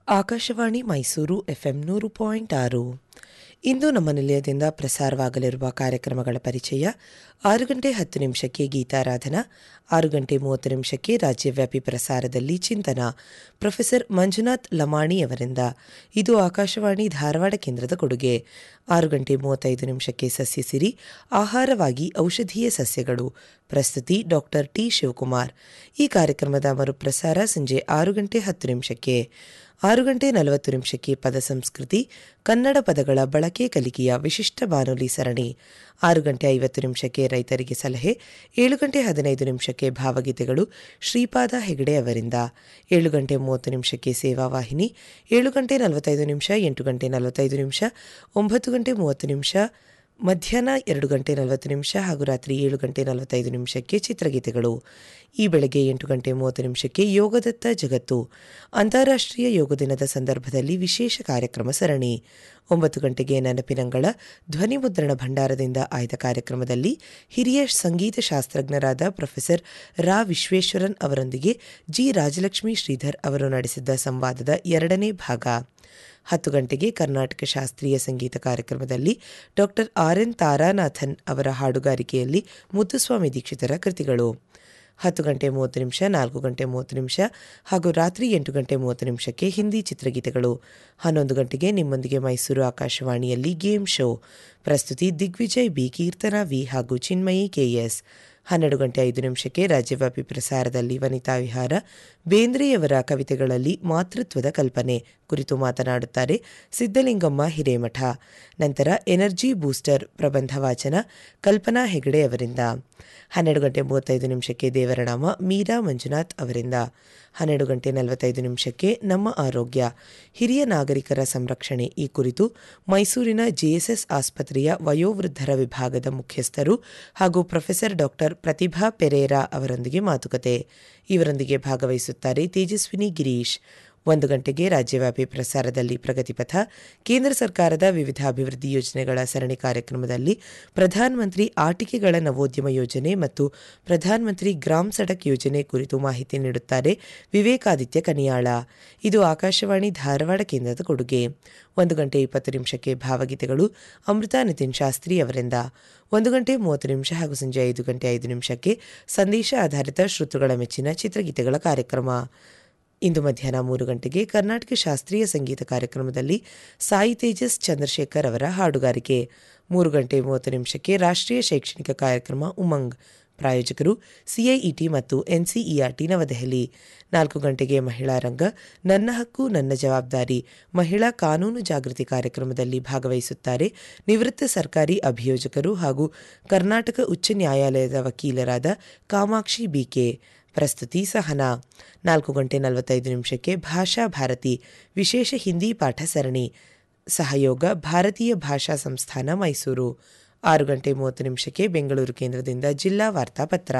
Akashvani Mysuru FM ನೂರು point ಆರು ಇಂದು ನಮ್ಮ ನಿಲಯದಿಂದ ಪ್ರಸಾರವಾಗಲಿರುವ ಕಾರ್ಯಕ್ರಮಗಳ ಪರಿಚಯ ಆರು ಗಂಟೆ ಹತ್ತು ನಿಮಿಷಕ್ಕೆ ಗೀತಾರಾಧನಾ ಆರು ಗಂಟೆ ಮೂವತ್ತು ನಿಮಿಷಕ್ಕೆ ರಾಜ್ಯವ್ಯಾಪಿ ಪ್ರಸಾರದಲ್ಲಿ ಚಿಂತನ ಪ್ರೊಫೆಸರ್ ಮಂಜುನಾಥ್ ಲಮಾಣಿ ಅವರಿಂದ ಇದು ಆಕಾಶವಾಣಿ ಧಾರವಾಡ ಕೇಂದ್ರದ ಕೊಡುಗೆ ಆರು ಗಂಟೆ ಮೂವತ್ತೈದು ನಿಮಿಷಕ್ಕೆ ಸಸ್ಯ ಸಿರಿ ಆಹಾರವಾಗಿ ಔಷಧೀಯ ಸಸ್ಯಗಳು ಪ್ರಸ್ತುತಿ ಡಾಕ್ಟರ್ ಟಿ ಶಿವಕುಮಾರ್ ಈ ಕಾರ್ಯಕ್ರಮದ ಮರುಪ್ರಸಾರ ಸಂಜೆ ಆರು ಗಂಟೆ ಹತ್ತು ನಿಮಿಷಕ್ಕೆ ಆರು ಗಂಟೆ ನಲವತ್ತು ನಿಮಿಷಕ್ಕೆ ಪದ ಸಂಸ್ಕೃತಿ ಕನ್ನಡ ಪದಗಳ ಬಳಕೆ ಕಲಿಕೆಯ ವಿಶಿಷ್ಟ ಬಾನುಲಿ ಸರಣಿ ಆರು ಗಂಟೆ ಐವತ್ತು ನಿಮಿಷಕ್ಕೆ ರೈತರಿಗೆ ಸಲಹೆ ಏಳು ಗಂಟೆ ಹದಿನೈದು ನಿಮಿಷಕ್ಕೆ ಭಾವಗೀತೆಗಳು ಶ್ರೀಪಾದ ಹೆಗಡೆ ಅವರಿಂದ ಏಳು ಗಂಟೆ ಮೂವತ್ತು ನಿಮಿಷಕ್ಕೆ ಸೇವಾ ವಾಹಿನಿ ಏಳು ಗಂಟೆ ನಲವತ್ತೈದು ನಿಮಿಷ ಎಂಟು ಗಂಟೆ ನಲವತ್ತೈದು ನಿಮಿಷ ಒಂಬತ್ತು ಗಂಟೆ ಮೂವತ್ತು ನಿಮಿಷ ಮಧ್ಯಾಹ್ನ ಎರಡು ಗಂಟೆ ನಲವತ್ತು ನಿಮಿಷ ಹಾಗೂ ರಾತ್ರಿ ಏಳು ಗಂಟೆ ನಲವತ್ತೈದು ನಿಮಿಷಕ್ಕೆ ಚಿತ್ರಗೀತೆಗಳು ಈ ಬೆಳಗ್ಗೆ ಎಂಟು ಗಂಟೆ ಮೂವತ್ತು ನಿಮಿಷಕ್ಕೆ ಯೋಗದತ್ತ ಜಗತ್ತು ಅಂತಾರಾಷ್ಟ್ರೀಯ ಯೋಗ ದಿನದ ಸಂದರ್ಭದಲ್ಲಿ ವಿಶೇಷ ಕಾರ್ಯಕ್ರಮ ಸರಣಿ ಒಂಬತ್ತು ಗಂಟೆಗೆ ನೆನಪಿನಂಗಳ ಧ್ವನಿ ಮುದ್ರಣ ಭಂಡಾರದಿಂದ ಆಯ್ದ ಕಾರ್ಯಕ್ರಮದಲ್ಲಿ ಹಿರಿಯ ಸಂಗೀತ ಶಾಸ್ತ್ರಜ್ಞರಾದ ಪ್ರೊಫೆಸರ್ ರಾ ವಿಶ್ವೇಶ್ವರನ್ ಅವರೊಂದಿಗೆ ಜಿ ರಾಜಲಕ್ಷ್ಮಿ ಶ್ರೀಧರ್ ಅವರು ನಡೆಸಿದ್ದ ಸಂವಾದದ ಎರಡನೇ ಭಾಗ ಹತ್ತು ಗಂಟೆಗೆ ಕರ್ನಾಟಕ ಶಾಸ್ತ್ರೀಯ ಸಂಗೀತ ಕಾರ್ಯಕ್ರಮದಲ್ಲಿ ಡಾಕ್ಟರ್ ಆರ್ ಎನ್ ತಾರಾನಾಥನ್ ಅವರ ಹಾಡುಗಾರಿಕೆಯಲ್ಲಿ ಮುತ್ತುಸ್ವಾಮಿ ದೀಕ್ಷಿತರ ಕೃತಿಗಳು ಹತ್ತು ಗಂಟೆ ಮೂವತ್ತು ನಿಮಿಷ ನಾಲ್ಕು ಗಂಟೆ ಮೂವತ್ತು ನಿಮಿಷ ಹಾಗೂ ರಾತ್ರಿ ಎಂಟು ಗಂಟೆ ಮೂವತ್ತು ನಿಮಿಷಕ್ಕೆ ಹಿಂದಿ ಚಿತ್ರಗೀತೆಗಳು ಹನ್ನೊಂದು ಗಂಟೆಗೆ ನಿಮ್ಮೊಂದಿಗೆ ಮೈಸೂರು ಆಕಾಶವಾಣಿಯಲ್ಲಿ ಗೇಮ್ ಶೋ ಪ್ರಸ್ತುತಿ ದಿಗ್ವಿಜಯ್ ಬಿ ಕೀರ್ತನಾ ವಿ ಹಾಗೂ ಚಿನ್ಮಯಿ ಕೆಎಸ್ ಹನ್ನೆರಡು ಗಂಟೆ ಐದು ನಿಮಿಷಕ್ಕೆ ರಾಜ್ಯವ್ಯಾಪಿ ಪ್ರಸಾರದಲ್ಲಿ ವನಿತಾ ವಿಹಾರ ಬೇಂದ್ರೆಯವರ ಕವಿತೆಗಳಲ್ಲಿ ಮಾತೃತ್ವದ ಕಲ್ಪನೆ ಕುರಿತು ಮಾತನಾಡುತ್ತಾರೆ ಸಿದ್ದಲಿಂಗಮ್ಮ ಹಿರೇಮಠ ನಂತರ ಎನರ್ಜಿ ಬೂಸ್ಟರ್ ಪ್ರಬಂಧ ವಾಚನ ಕಲ್ಪನಾ ಹೆಗಡೆ ಅವರಿಂದ ಹನ್ನೆರಡು ಗಂಟೆ ಮೂವತ್ತೈದು ನಿಮಿಷಕ್ಕೆ ದೇವರನಾಮ ಮೀರಾ ಮಂಜುನಾಥ್ ಅವರಿಂದ ಹನ್ನೆರಡು ಗಂಟೆ ನಲವತ್ತೈದು ನಿಮಿಷಕ್ಕೆ ನಮ್ಮ ಆರೋಗ್ಯ ಹಿರಿಯ ನಾಗರಿಕರ ಸಂರಕ್ಷಣೆ ಈ ಕುರಿತು ಮೈಸೂರಿನ ಜೆಎಸ್ಎಸ್ ಆಸ್ಪತ್ರೆಯ ವಯೋವೃದ್ಧರ ವಿಭಾಗದ ಮುಖ್ಯಸ್ಥರು ಹಾಗೂ ಪ್ರೊಫೆಸರ್ ಡಾಕ್ಟರ್ ಪ್ರತಿಭಾ ಪೆರೇರಾ ಅವರೊಂದಿಗೆ ಮಾತುಕತೆ ಇವರೊಂದಿಗೆ ಭಾಗವಹಿಸುತ್ತಾರೆ ತೇಜಸ್ವಿನಿ ಗಿರೀಶ್ ಒಂದು ಗಂಟೆಗೆ ರಾಜ್ಯವ್ಯಾಪಿ ಪ್ರಸಾರದಲ್ಲಿ ಪ್ರಗತಿಪಥ ಕೇಂದ್ರ ಸರ್ಕಾರದ ವಿವಿಧ ಅಭಿವೃದ್ಧಿ ಯೋಜನೆಗಳ ಸರಣಿ ಕಾರ್ಯಕ್ರಮದಲ್ಲಿ ಪ್ರಧಾನಮಂತ್ರಿ ಆಟಿಕೆಗಳ ನವೋದ್ಯಮ ಯೋಜನೆ ಮತ್ತು ಪ್ರಧಾನಮಂತ್ರಿ ಗ್ರಾಮ್ ಸಡಕ್ ಯೋಜನೆ ಕುರಿತು ಮಾಹಿತಿ ನೀಡುತ್ತಾರೆ ವಿವೇಕಾದಿತ್ಯ ಕನಿಯಾಳ ಇದು ಆಕಾಶವಾಣಿ ಧಾರವಾಡ ಕೇಂದ್ರದ ಕೊಡುಗೆ ಒಂದು ಗಂಟೆ ಇಪ್ಪತ್ತು ನಿಮಿಷಕ್ಕೆ ಭಾವಗೀತೆಗಳು ಅಮೃತ ನಿತಿನ್ ಶಾಸ್ತ್ರಿ ಅವರಿಂದ ಒಂದು ಗಂಟೆ ಮೂವತ್ತು ನಿಮಿಷ ಹಾಗೂ ಸಂಜೆ ಐದು ಗಂಟೆ ಐದು ನಿಮಿಷಕ್ಕೆ ಸಂದೇಶ ಆಧಾರಿತ ಶ್ರೋತೃಗಳ ಮೆಚ್ಚಿನ ಚಿತ್ರಗೀತೆಗಳ ಕಾರ್ಯಕ್ರಮ ಇಂದು ಮಧ್ಯಾಹ್ನ ಮೂರು ಗಂಟೆಗೆ ಕರ್ನಾಟಕ ಶಾಸ್ತ್ರೀಯ ಸಂಗೀತ ಕಾರ್ಯಕ್ರಮದಲ್ಲಿ ಸಾಯಿ ತೇಜಸ್ ಚಂದ್ರಶೇಖರ್ ಅವರ ಹಾಡುಗಾರಿಕೆ ಮೂರು ಗಂಟೆ ಮೂವತ್ತು ನಿಮಿಷಕ್ಕೆ ರಾಷ್ಟ್ರೀಯ ಶೈಕ್ಷಣಿಕ ಕಾರ್ಯಕ್ರಮ ಉಮಂಗ್ ಪ್ರಾಯೋಜಕರು ಸಿಐಇಟಿ ಮತ್ತು ಎನ್ಸಿಇಆರ್ಟಿ ನವದೆಹಲಿ ನಾಲ್ಕು ಗಂಟೆಗೆ ಮಹಿಳಾ ರಂಗ ನನ್ನ ಹಕ್ಕು ನನ್ನ ಜವಾಬ್ದಾರಿ ಮಹಿಳಾ ಕಾನೂನು ಜಾಗೃತಿ ಕಾರ್ಯಕ್ರಮದಲ್ಲಿ ಭಾಗವಹಿಸುತ್ತಾರೆ ನಿವೃತ್ತ ಸರ್ಕಾರಿ ಅಭಿಯೋಜಕರು ಹಾಗೂ ಕರ್ನಾಟಕ ಉಚ್ಚ ನ್ಯಾಯಾಲಯದ ವಕೀಲರಾದ ಕಾಮಾಕ್ಷಿ ಬಿಕೆ ಪ್ರಸ್ತುತಿ ಸಹನಾ ನಾಲ್ಕು ಗಂಟೆ ನಲವತ್ತೈದು ನಿಮಿಷಕ್ಕೆ ಭಾಷಾ ಭಾರತಿ ವಿಶೇಷ ಹಿಂದಿ ಪಾಠ ಸರಣಿ ಸಹಯೋಗ ಭಾರತೀಯ ಭಾಷಾ ಸಂಸ್ಥಾನ ಮೈಸೂರು ಆರು ಗಂಟೆ ಮೂವತ್ತು ನಿಮಿಷಕ್ಕೆ ಬೆಂಗಳೂರು ಕೇಂದ್ರದಿಂದ ಜಿಲ್ಲಾ ವಾರ್ತಾಪತ್ರ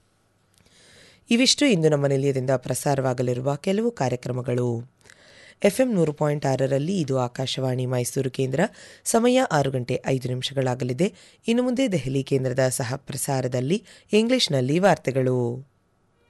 ಇವಿಷ್ಟು ಇಂದು ನಮ್ಮ ನಿಲಯದಿಂದ ಪ್ರಸಾರವಾಗಲಿರುವ ಕೆಲವು ಕಾರ್ಯಕ್ರಮಗಳು ಎಫ್ಎಂ ನೂರು ಪಾಯಿಂಟ್ ಆರರಲ್ಲಿ ಇದು ಆಕಾಶವಾಣಿ ಮೈಸೂರು ಕೇಂದ್ರ ಸಮಯ ಆರು ಗಂಟೆ ಐದು ನಿಮಿಷಗಳಾಗಲಿದೆ ಇನ್ನು ಮುಂದೆ ದೆಹಲಿ ಕೇಂದ್ರದ ಸಹ ಪ್ರಸಾರದಲ್ಲಿ ಇಂಗ್ಲಿಷ್ನಲ್ಲಿ ವಾರ್ತೆಗಳು